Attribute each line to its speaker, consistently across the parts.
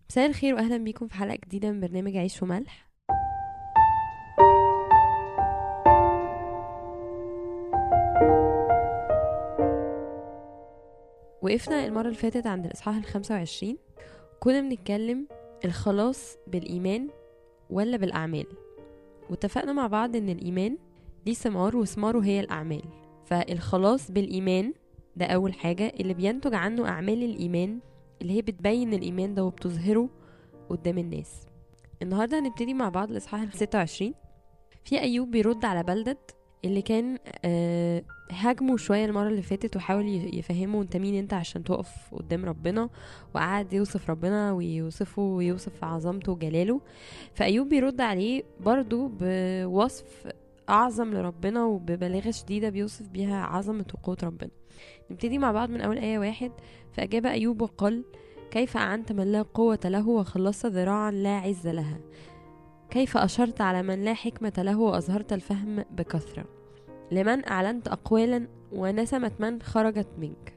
Speaker 1: مساء الخير واهلا بيكم في حلقه جديده من برنامج عيش وملح وقفنا المرة اللي فاتت عند الإصحاح الخمسة وعشرين كنا بنتكلم الخلاص بالإيمان ولا بالأعمال واتفقنا مع بعض إن الإيمان ليه ثمار وثماره هي الأعمال فالخلاص بالإيمان ده أول حاجة اللي بينتج عنه أعمال الإيمان اللي هي بتبين الإيمان ده وبتظهره قدام الناس النهاردة هنبتدي مع بعض الإصحاح ال 26 في أيوب بيرد على بلدد اللي كان آه هاجمه شوية المرة اللي فاتت وحاول ي- يفهمه انت مين انت عشان تقف قدام ربنا وقعد يوصف ربنا ويوصفه ويوصف عظمته وجلاله فأيوب بيرد عليه برضو بوصف أعظم لربنا وببلاغة شديدة بيوصف بيها عظمة وقوة ربنا نبتدي مع بعض من أول آية واحد فأجاب أيوب وقال كيف أعنت من لا قوة له وخلصت ذراعا لا عز لها كيف أشرت على من لا حكمة له وأظهرت الفهم بكثرة لمن أعلنت أقوالا ونسمت من خرجت منك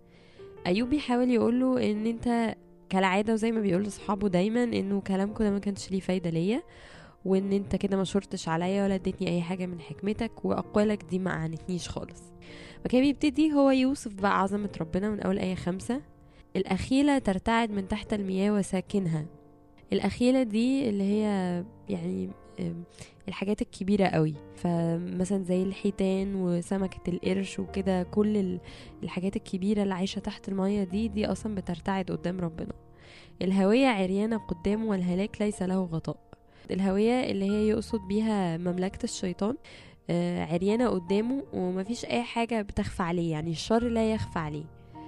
Speaker 1: أيوب بيحاول يقوله إن أنت كالعادة وزي ما بيقول لأصحابه دايما إنه كلامكم ده ما كانش ليه فايدة ليا وإن أنت كده ما شرتش عليا ولا اديتني أي حاجة من حكمتك وأقوالك دي ما أعنتنيش خالص فكان بيبتدي هو يوصف بقى عظمة ربنا من أول آية خمسة الأخيلة ترتعد من تحت المياه وساكنها الأخيلة دي اللي هي يعني آم، الحاجات الكبيرة قوي فمثلا زي الحيتان وسمكة القرش وكده كل ال- الحاجات الكبيرة اللي عايشة تحت المية دي دي أصلا بترتعد قدام ربنا الهوية عريانة قدامه والهلاك ليس له غطاء الهوية اللي هي يقصد بيها مملكة الشيطان آه، عريانة قدامه ومفيش أي حاجة بتخفى عليه يعني الشر لا يخفى عليه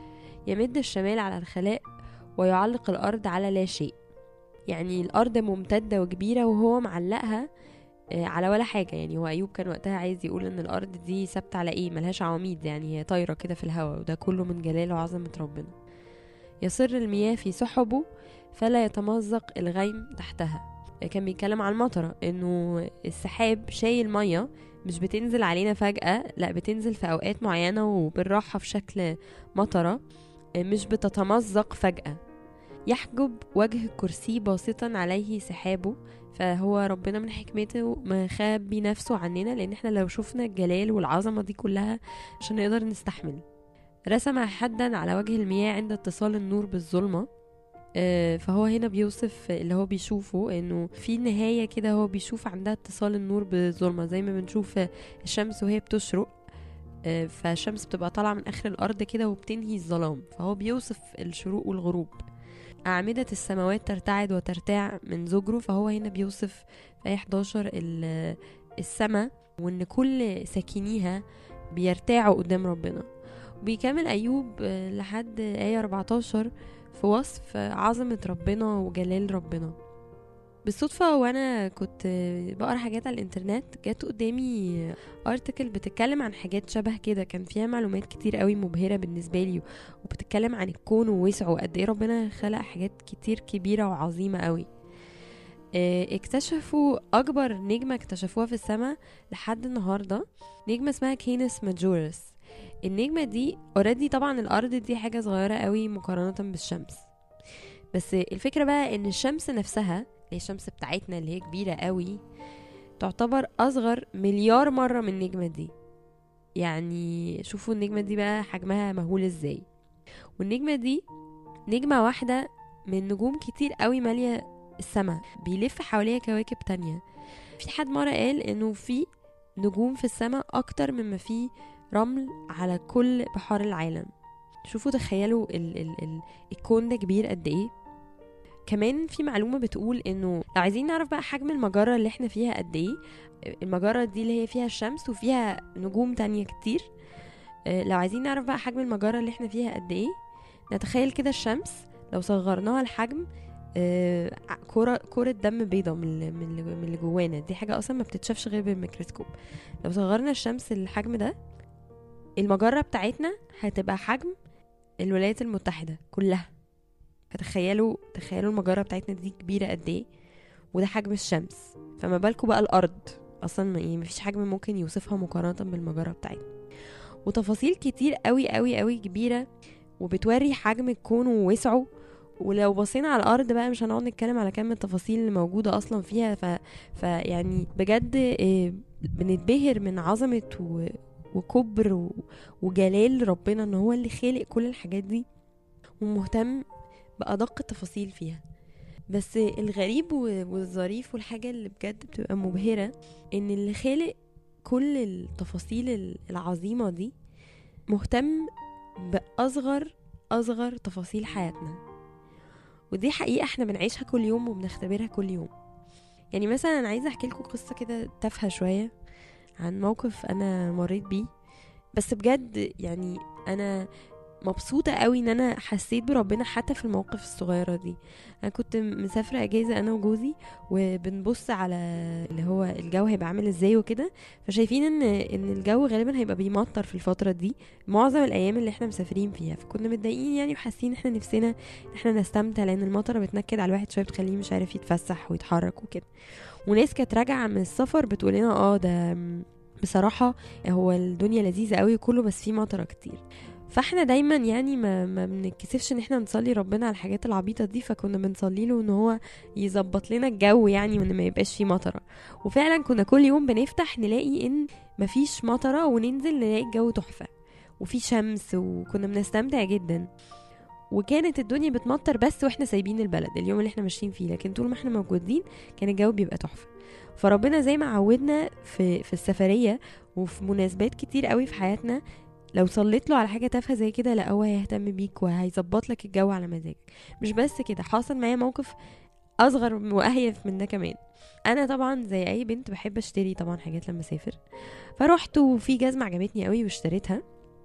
Speaker 1: يمد الشمال على الخلاء ويعلق الأرض على لا شيء يعني الأرض ممتدة وكبيرة وهو معلقها آه، على ولا حاجة يعني هو أيوب كان وقتها عايز يقول إن الأرض دي ثابتة على إيه ملهاش عواميد يعني هي طايرة كده في الهواء وده كله من جلال وعظمة ربنا يصر المياه في سحبه فلا يتمزق الغيم تحتها كان بيتكلم عن المطرة إنه السحاب شايل مية مش بتنزل علينا فجأة لا بتنزل في أوقات معينة وبالراحة في شكل مطرة مش بتتمزق فجأة يحجب وجه الكرسي باسطا عليه سحابه فهو ربنا من حكمته مخبي نفسه عننا لان احنا لو شفنا الجلال والعظمة دي كلها مش هنقدر نستحمل رسم حدا على وجه المياه عند اتصال النور بالظلمة آه، فهو هنا بيوصف اللي هو بيشوفه انه في نهاية كده هو بيشوف عندها اتصال النور بالظلمة زي ما بنشوف الشمس وهي بتشرق آه، فالشمس بتبقى طالعة من آخر الأرض كده وبتنهي الظلام فهو بيوصف الشروق والغروب أعمدة السماوات ترتعد وترتاع من زجره فهو هنا بيوصف في آية 11 ال- السماء وإن كل ساكنيها بيرتاعوا قدام ربنا وبيكمل أيوب آه، لحد آية 14 في وصف عظمة ربنا وجلال ربنا بالصدفة وانا كنت بقرا حاجات على الانترنت جات قدامي ارتكل بتتكلم عن حاجات شبه كده كان فيها معلومات كتير قوي مبهرة بالنسبة لي وبتتكلم عن الكون ووسعه وقد ايه ربنا خلق حاجات كتير كبيرة وعظيمة قوي آه، اكتشفوا اكبر نجمة اكتشفوها في السماء لحد النهاردة نجمة اسمها كينس ماجورس النجمة دي اوريدي طبعا الارض دي حاجة صغيرة قوي مقارنة بالشمس بس الفكرة بقى ان الشمس نفسها اللي هي الشمس بتاعتنا اللي هي كبيرة قوي تعتبر اصغر مليار مرة من النجمة دي يعني شوفوا النجمة دي بقى حجمها مهول ازاي والنجمة دي نجمة واحدة من نجوم كتير قوي مالية السماء بيلف حواليها كواكب تانية في حد مرة قال انه في نجوم في السماء اكتر مما في رمل على كل بحار العالم شوفوا تخيلوا ال ال ال الكون ده كبير قد ايه كمان في معلومة بتقول انه لو عايزين نعرف بقى حجم المجرة اللي احنا فيها قد ايه المجرة دي اللي هي فيها الشمس وفيها نجوم تانية كتير آه، لو عايزين نعرف بقى حجم المجرة اللي احنا فيها قد ايه نتخيل كده الشمس لو صغرناها لحجم آه، كرة كرة دم بيضة من اللي- من اللي- من اللي جوانا دي حاجة أصلا ما بتتشافش غير بالميكروسكوب لو صغرنا الشمس الحجم ده المجرة بتاعتنا هتبقى حجم الولايات المتحدة كلها فتخيلوا تخيلوا المجرة بتاعتنا دي كبيرة قد ايه وده حجم الشمس فما بالكوا بقى الأرض أصلا ما- يعني مفيش حجم ممكن يوصفها مقارنة بالمجرة بتاعتنا وتفاصيل كتير قوي قوي قوي كبيرة وبتوري حجم الكون ووسعه ولو بصينا على الارض بقى مش هنقعد نتكلم على كم التفاصيل اللي موجوده اصلا فيها ف... فيعني بجد آه، بنتبهر من عظمه و... وكبر و... وجلال ربنا ان هو اللي خالق كل الحاجات دي ومهتم بادق التفاصيل فيها بس الغريب و- والظريف والحاجة اللي بجد بتبقى مبهرة ان اللي خالق كل التفاصيل ال- العظيمة دي مهتم بأصغر أصغر تفاصيل حياتنا ودي حقيقة احنا بنعيشها كل يوم وبنختبرها كل يوم يعني مثلا أنا عايزة أحكي لكم قصة كده تافهة شوية عن موقف أنا مريت بيه بس بجد يعني أنا مبسوطة قوي ان انا حسيت بربنا حتى في المواقف الصغيرة دي انا كنت مسافرة اجازة انا وجوزي وبنبص على اللي هو الجو هيبقى عامل ازاي وكده فشايفين ان ان الجو غالبا هيبقى بيمطر في الفترة دي معظم الايام اللي احنا مسافرين فيها فكنا متضايقين يعني وحاسين احنا نفسنا ان احنا نستمتع لان المطره بتنكد على الواحد شويه بتخليه مش عارف يتفسح ويتحرك وكده وناس كانت راجعه من السفر بتقول لنا اه ده بصراحه هو الدنيا لذيذه قوي كله بس فيه مطره كتير فاحنا دايما يعني ما ما بنتكسفش ان احنا نصلي ربنا على الحاجات العبيطه دي فكنا بنصلي له ان هو يظبط لنا الجو يعني وان ما يبقاش فيه مطره وفعلا كنا كل يوم بنفتح نلاقي ان مفيش مطره وننزل نلاقي الجو تحفه وفي شمس وكنا بنستمتع جدا وكانت الدنيا بتمطر بس واحنا سايبين البلد اليوم اللي احنا ماشيين فيه لكن طول ما احنا موجودين كان الجو بيبقى تحفه فربنا زي ما عودنا في في السفريه وفي مناسبات كتير قوي في حياتنا لو صليت له على حاجه تافهه زي كده لا هو هيهتم بيك وهيظبط لك الجو على مزاجك مش بس كده حصل معايا موقف اصغر واهيف من ده كمان انا طبعا زي اي بنت بحب اشتري طبعا حاجات لما اسافر فروحت وفي جزمه عجبتني قوي واشتريتها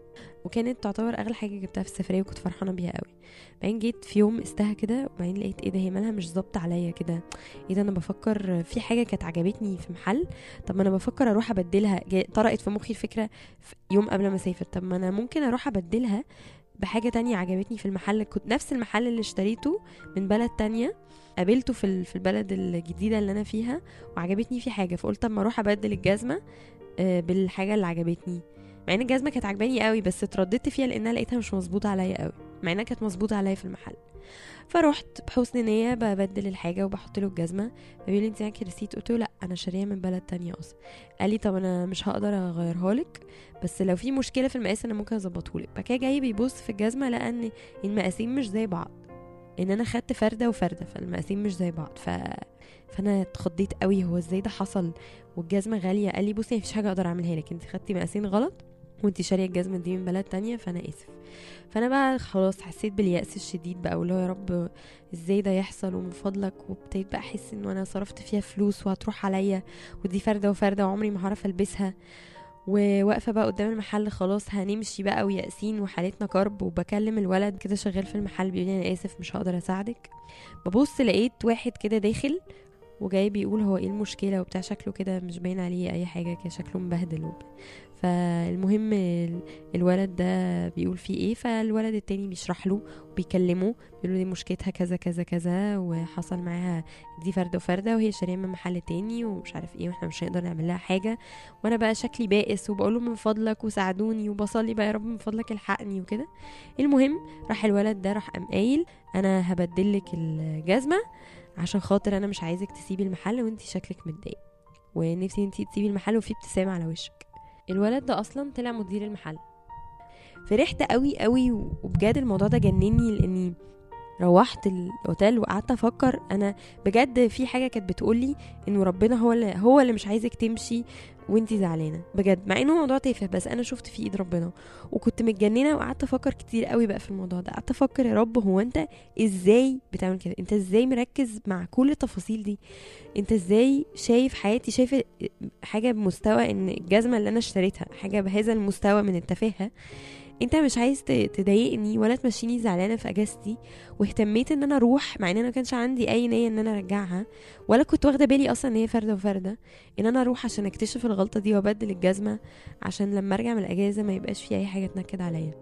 Speaker 1: وكانت تعتبر اغلى حاجه جبتها في السفريه وكنت فرحانه بيها قوي بعدين جيت في يوم قستها كده وبعدين لقيت ايه ده هي مالها مش ظابطه عليا كده ايه ده انا بفكر في حاجه كانت عجبتني في محل طب ما انا بفكر اروح ابدلها جا- طرقت في مخي الفكره في يوم قبل ما اسافر طب ما انا ممكن اروح ابدلها بحاجه تانية عجبتني في المحل كنت نفس المحل اللي اشتريته من بلد تانية قابلته في ال- في البلد الجديده اللي انا فيها وعجبتني فيه حاجه فقلت طب ما اروح ابدل الجزمه آه، بالحاجه اللي عجبتني مع ان الجزمه كانت عجباني قوي بس اترددت فيها لانها لقيتها مش مظبوطه عليا قوي مع انها كانت مظبوطه عليا في المحل فرحت بحسن نيه ببدل الحاجه وبحط له الجزمه فبيقول لي انت معاكي ريسيت قلت له لا انا شاريها من بلد تانية اصلا قال لي طب انا مش هقدر اغيرها لك بس لو في مشكله في المقاس انا ممكن اظبطه لك بعد كده جاي بيبص في الجزمه لقى ان المقاسين مش زي بعض ان انا خدت فرده وفرده فالمقاسين مش زي بعض ف فانا اتخضيت قوي هو ازاي ده حصل والجزمه غاليه قال لي بصي مفيش حاجه اقدر اعملها لك انت خدتي مقاسين غلط وانت شاريه الجزمه دي من بلد تانية فانا اسف فانا بقى خلاص حسيت باليأس الشديد بقى واللي هو يا رب ازاي ده يحصل ومن فضلك وابتديت بقى احس انه انا صرفت فيها فلوس وهتروح عليا ودي فرده وفرده وعمري ما هعرف البسها وواقفه بقى قدام المحل خلاص هنمشي بقى ويأسين وحالتنا كرب وبكلم الولد كده شغال في المحل بيقول لي انا اسف مش هقدر اساعدك ببص لقيت واحد كده داخل وجاي بيقول هو ايه المشكله وبتاع شكله كده مش باين عليه اي حاجه كده شكله مبهدل وب... فالمهم ال- الولد ده بيقول فيه ايه فالولد التاني بيشرح له وبيكلمه بيقول له دي مشكلتها كذا كذا كذا وحصل معاها دي فرده وفرده وهي شاريه من محل تاني ومش عارف ايه واحنا مش هنقدر نعمل لها حاجه وانا بقى شكلي بائس وبقول له من فضلك وساعدوني وبصلي بقى يا رب من فضلك الحقني وكده المهم راح الولد ده راح قام قايل انا هبدل لك الجزمه عشان خاطر انا مش عايزك تسيبي المحل وانتي شكلك متضايق ونفسي انتي تسيبي المحل وفي ابتسامه على وشك الولد ده اصلا طلع مدير المحل فرحت قوي قوي وبجد الموضوع ده جنني لاني روحت الاوتيل وقعدت افكر انا بجد في حاجه كانت بتقولي انه ربنا هو اللي هو اللي مش عايزك تمشي وانتي زعلانه بجد مع انه موضوع تافه بس انا شفت في ايد ربنا وكنت متجننه وقعدت افكر كتير قوي بقى في الموضوع ده قعدت افكر يا رب هو انت ازاي بتعمل كده انت ازاي مركز مع كل التفاصيل دي انت ازاي شايف حياتي شايف حاجه بمستوى ان الجزمه اللي انا اشتريتها حاجه بهذا المستوى من التفاهه انت مش عايز ت- تضايقني ولا تمشيني زعلانه في اجازتي واهتميت ان انا اروح مع ان انا ما كانش عندي اي نيه ان انا ارجعها ولا كنت واخده بالي اصلا ان هي فرده وفرده ان انا اروح عشان اكتشف الغلطه دي وابدل الجزمه عشان لما ارجع من الاجازه ما يبقاش في اي حاجه تنكد عليا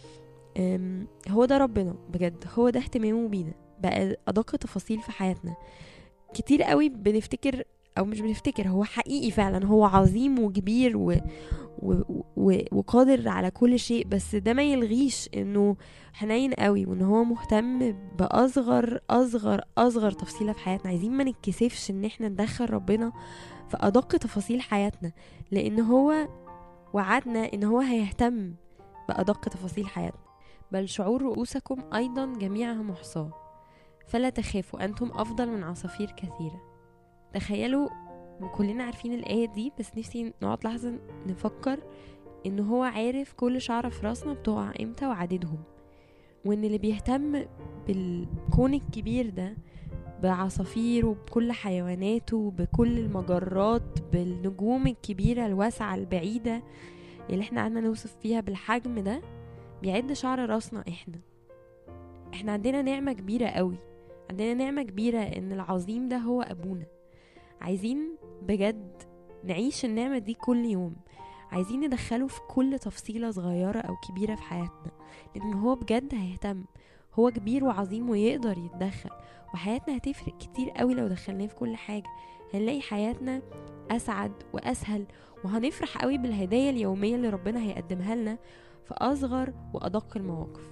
Speaker 1: أم، هو ده ربنا بجد هو ده اهتمامه بينا بقى ادق تفاصيل في حياتنا كتير قوي بنفتكر او مش بنفتكر هو حقيقي فعلا هو عظيم وكبير و... و... و... وقادر على كل شيء بس ده ما يلغيش انه حنين قوي وان هو مهتم باصغر اصغر اصغر تفصيله في حياتنا عايزين ما نتكسفش ان احنا ندخل ربنا في ادق تفاصيل حياتنا لان هو وعدنا ان هو هيهتم بادق تفاصيل حياتنا بل شعور رؤوسكم ايضا جميعها محصاه فلا تخافوا انتم افضل من عصافير كثيره تخيلوا وكلنا عارفين الآية دي بس نفسي نقعد لحظة نفكر إن هو عارف كل شعرة في راسنا بتقع امتى وعددهم وإن اللي بيهتم بالكون الكبير ده بعصافيره بكل حيواناته بكل المجرات بالنجوم الكبيرة الواسعة البعيدة اللي احنا قعدنا نوصف فيها بالحجم ده بيعد شعر راسنا احنا احنا عندنا نعمة كبيرة قوي عندنا نعمة كبيرة ان العظيم ده هو ابونا عايزين بجد نعيش النعمة دي كل يوم عايزين ندخله في كل تفصيلة صغيرة أو كبيرة في حياتنا لأن هو بجد هيهتم هو كبير وعظيم ويقدر يتدخل وحياتنا هتفرق كتير قوي لو دخلناه في كل حاجة هنلاقي حياتنا أسعد وأسهل وهنفرح قوي بالهدايا اليومية اللي ربنا هيقدمها لنا في أصغر وأدق المواقف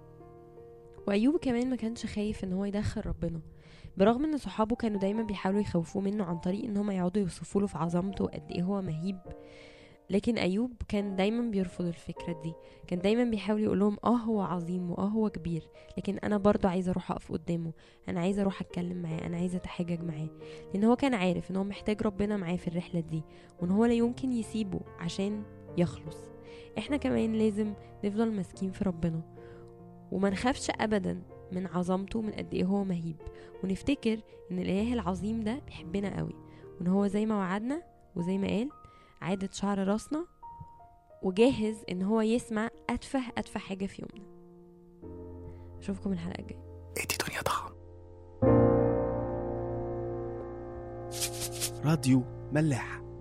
Speaker 1: وأيوب كمان ما كانش خايف إن هو يدخل ربنا برغم ان صحابه كانوا دايما بيحاولوا يخوفوه منه عن طريق ان هم يقعدوا يوصفوا له في عظمته وقد ايه هو مهيب لكن ايوب كان دايما بيرفض الفكره دي كان دايما بيحاول يقول لهم اه هو عظيم واه هو كبير لكن انا برضو عايزه اروح اقف قدامه انا عايزه اروح اتكلم معاه انا عايزه اتحجج معاه لان هو كان عارف ان هو محتاج ربنا معاه في الرحله دي وان هو لا يمكن يسيبه عشان يخلص احنا كمان لازم نفضل ماسكين في ربنا وما نخافش ابدا من عظمته من قد ايه هو مهيب ونفتكر ان الاله العظيم ده بيحبنا قوي وان هو زي ما وعدنا وزي ما قال عادة شعر راسنا وجاهز ان هو يسمع اتفه اتفه حاجة في يومنا اشوفكم الحلقة الجاية
Speaker 2: ادي دنيا طعم راديو ملاح